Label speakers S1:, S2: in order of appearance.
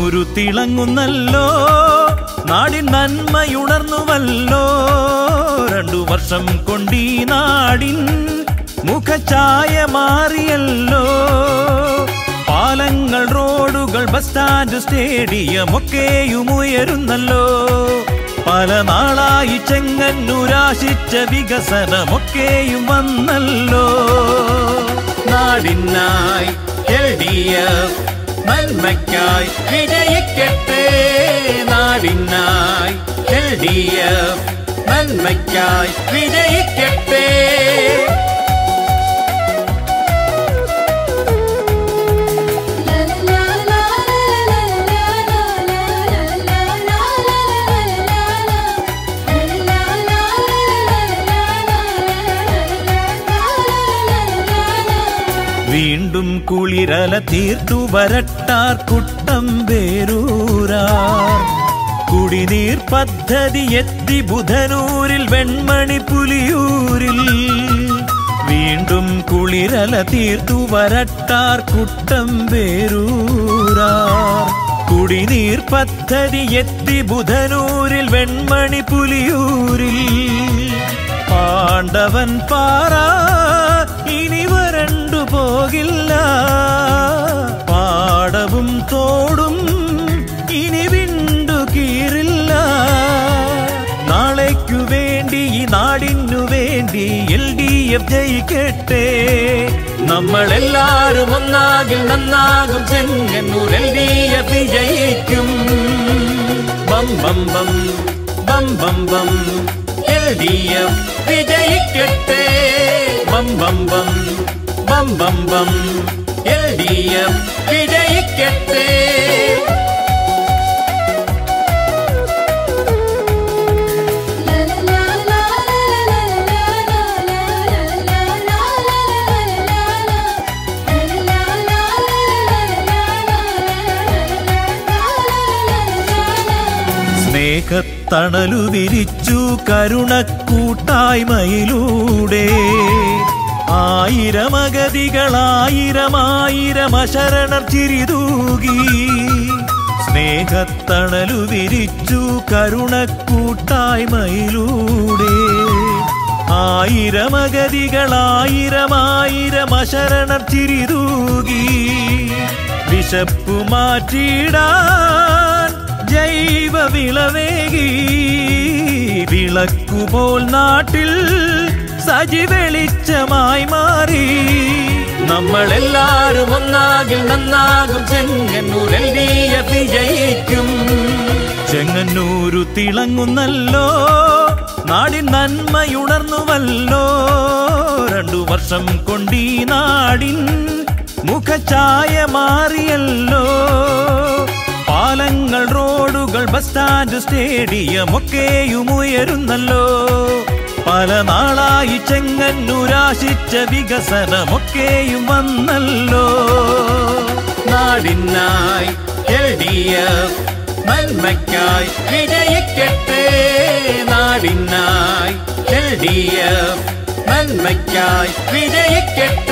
S1: ചെങ്ങന്നൂരു തിളങ്ങുന്നല്ലോ നാടിൻ നന്മയുണർന്നുവല്ലോ രണ്ടു വർഷം കൊണ്ടീ നാടിൻ മുഖഛായ മാറിയല്ലോ പാലങ്ങൾ റോഡുകൾ ബസ് സ്റ്റാൻഡ് സ്റ്റേഡിയം ഒക്കെയും ഉയരുന്നല്ലോ പല നാളായി ചെങ്ങന്നൂരാശിച്ച വികസനമൊക്കെയും വന്നല്ലോ നാടിനായി എൽ ഡി എഫ് നന്മയ്ക്കായി വിജയിക്കട്ടെ നാടിനായി എൽ ഡി എഫ് നന്മയ്ക്കായി വിജയിക്കട്ടെ വീണ്ടും കുളിരല തീർത്തു വരട്ടാർ കുട്ടം വേരൂരാർ കുടിനീർ പദ്ധതി എത്തി ബുധനൂരിൽ വെൺമണി പുലിയൂരിൽ വീണ്ടും കുളിരല തീർത്തു വരട്ടാർ കുട്ടം വേരൂരാർ കുടിനീർ പദ്ധതി എത്തി ബുധനൂരിൽ വെൺമണി പുലിയൂരിൽ പാണ്ഡവൻ പാറ ഇനി വരണ്ടു പോകില്ല പാടവും തോടും ഇനി വിണ്ടു കീറില്ല നാളേക്കു വേണ്ടി ഈ നാടിനു വേണ്ടി എൽ ഡി എഫ് ജയിക്കട്ടെ നമ്മളെല്ലാരും ഒന്നാകിൽ നന്നാകും ചെങ്ങന്നൂർ എൽ ഡി എഫ് വിജയിക്കും ബം ബം ബം ബം ബം ബം എൽ ഡി എഫ് വിജയിക്കട്ടെ ബം ബം ബം ബം ബം ബം എൽ ഡി എഫ് വിജയിക്കട്ടെ സ്നേഹത്തണലു വിരിച്ചു കരുണക്കൂട്ടായ്മയിലൂടെ ആയിരമഗതികളായിരമായിരം അശരണർ ചിരിതൂകി സ്നേഹത്തണലു വിരിച്ചു കരുണക്കൂട്ടായ്മയിലൂടെ ആയിരമഗതികളായിരമായിരം അശരണർ ചിരിതൂകി വിശപ്പു മാറ്റിയിടാൻ ജൈവ വിളവേകി വിളക്കുപോൽ നാട്ടിൽ സജി വെളിച്ചമായി മാറി നമ്മളെല്ലാരും ഒന്നാകിൽ നന്നാകും ചെങ്ങന്നൂർ എൽ ഡി എഫ് വിജയിക്കും ചെങ്ങന്നൂരു തിളങ്ങുന്നല്ലോ നാടിൻ നന്മയുണർന്നുവല്ലോ രണ്ടു വർഷം കൊണ്ടീ നാടിൻ മുഖഛായ മാറിയല്ലോ പാലങ്ങൾ റോഡുകൾ ബസ് സ്റ്റാൻഡ് സ്റ്റേഡിയം ഒക്കെയും ഉയരുന്നല്ലോ പല നാളായി ചെങ്ങന്നൂരാശിച്ച വികസനമൊക്കെയും വന്നല്ലോ നാടിനായി എൽ ഡി എഫ് നന്മയ്ക്കായി വിജയിക്കട്ടെ നാടിനായി എൽ ഡി എഫ് നന്മയ്ക്കായി വിജയിക്കട്ടെ